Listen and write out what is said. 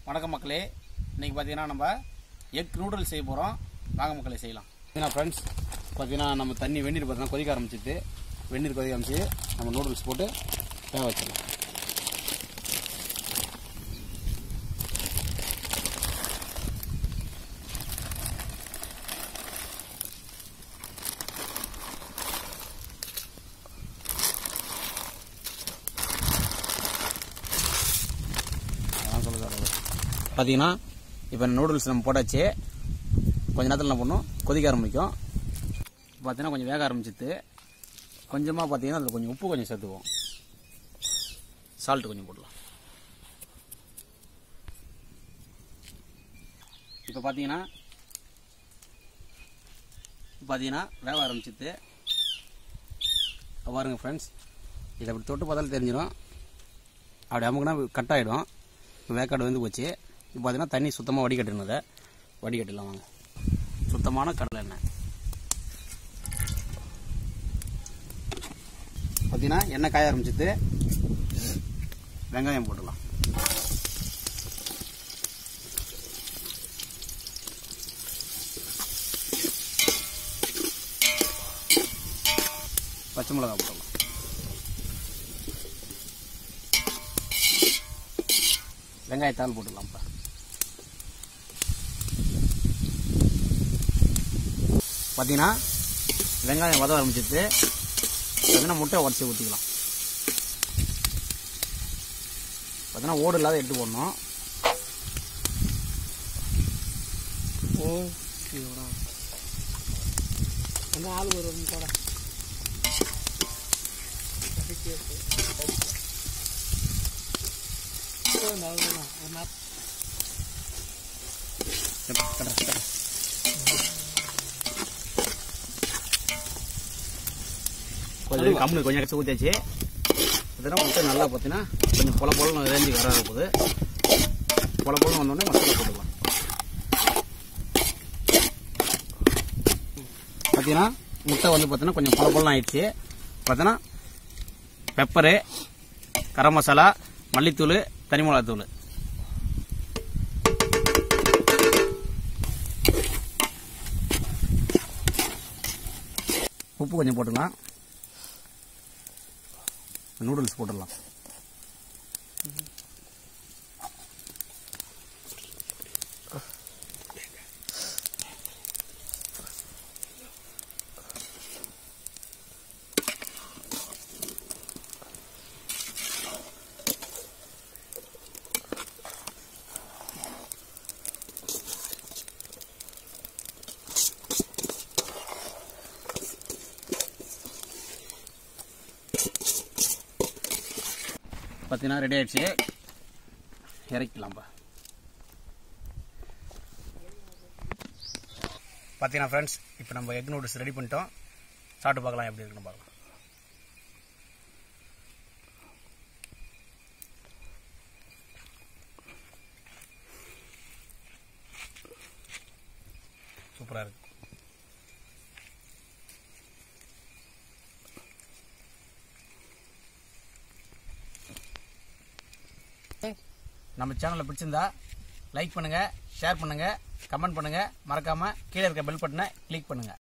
வணக்கம் மக்களே இன்னைக்கு பார்த்தீங்கன்னா நம்ம எக் நூடுல்ஸ் செய்ய போகிறோம் வாங்க மக்களே செய்யலாம் பார்த்தீங்கன்னா ஃப்ரெண்ட்ஸ் பார்த்தீங்கன்னா நம்ம தண்ணி வெந்நீர் பார்த்தீங்கன்னா கொதிக்க ஆரம்பிச்சிட்டு வெந்நீர் கொதிக்க ஆரம்பிச்சு நம்ம நூடுல்ஸ் போட்டு வேக வச்சிடலாம் அதான் சொல்லுது பார்த்தீங்கன்னா இப்போ நூடுல்ஸ் நம்ம போட்டாச்சு கொஞ்ச நேரத்தில் என்ன பண்ணும் கொதிக்க ஆரம்பிக்கும் பார்த்தீங்கன்னா கொஞ்சம் வேக ஆரம்பிச்சிட்டு கொஞ்சமாக பார்த்தீங்கன்னா அதில் கொஞ்சம் உப்பு கொஞ்சம் சேர்த்துக்குவோம் சால்ட் கொஞ்சம் போடலாம் இப்போ பார்த்தீங்கன்னா பார்த்தீங்கன்னா வேக ஆரம்பிச்சிட்டு பாருங்க ஃப்ரெண்ட்ஸ் இதை அப்படி தொட்டு பார்த்தாலும் தெரிஞ்சிடும் அப்படி அமுக்குனா கட் ஆகிடும் இப்போ வேக்காடு வந்து போச்சு இப்போ பார்த்தீங்கன்னா தண்ணி சுத்தமாக வடிகட்டணும் அதை வடிகட்டிடலாம் வாங்க சுத்தமான கடலை எண்ணெய் பார்த்தீங்கன்னா எண்ணெய் காய ஆரம்பிச்சிட்டு வெங்காயம் போட்டுடலாம் பச்சை மிளகாய் போட்டுடலாம் வெங்காயத்தாள் போட்டுடலாம்ப்பா பார்த்தீங்கன்னா வெங்காயம் வத ஆரம்பிச்சிட்டு பார்த்தீங்கன்னா முட்டை உடச்சி ஊற்றிக்கலாம் பார்த்தீங்கன்னா ஓடு இல்லாத எடுத்து போடணும் ஓ இவடா அந்த ஆள் ஒரு கூட ஒரு நாள் கொஞ்சம் கம்மி கொஞ்சம் கட்சி ஊற்றியாச்சு பார்த்தீங்கன்னா முட்டை நல்லா பார்த்தீங்கன்னா கொஞ்சம் பொல பொலம் ரேஞ்சுக்கு வர போகுது பொல பொலம் வந்தோடனே மசாலா போட்டுக்கலாம் பார்த்தீங்கன்னா முட்டை வந்து பார்த்தீங்கன்னா கொஞ்சம் பொல பொலம் ஆயிடுச்சு பார்த்தீங்கன்னா பெப்பரு கரம் மசாலா மல்லித்தூள் தனி மிளகாத்தூள் உப்பு கொஞ்சம் போட்டுக்கலாம் நூடுல்ஸ் போட்டுடலாம் பார்த்தீங்கன்னா ரெடி ஆயிடுச்சு இறக்கிக்கலாம்ப்பா பார்த்தீங்கன்னா ஃப்ரெண்ட்ஸ் இப்போ நம்ம எக் நூடுல்ஸ் ரெடி பண்ணிட்டோம் சாப்பிட்டு பார்க்கலாம் எப்படி இருக்குன்னு பார்க்கலாம் சூப்பராக இருக்கு நம்ம சேனலை பிடிச்சிருந்தா லைக் பண்ணுங்க ஷேர் பண்ணுங்க கமெண்ட் பண்ணுங்க மறக்காம கீழே இருக்க பெல் பட்டனை கிளிக் பண்ணுங்க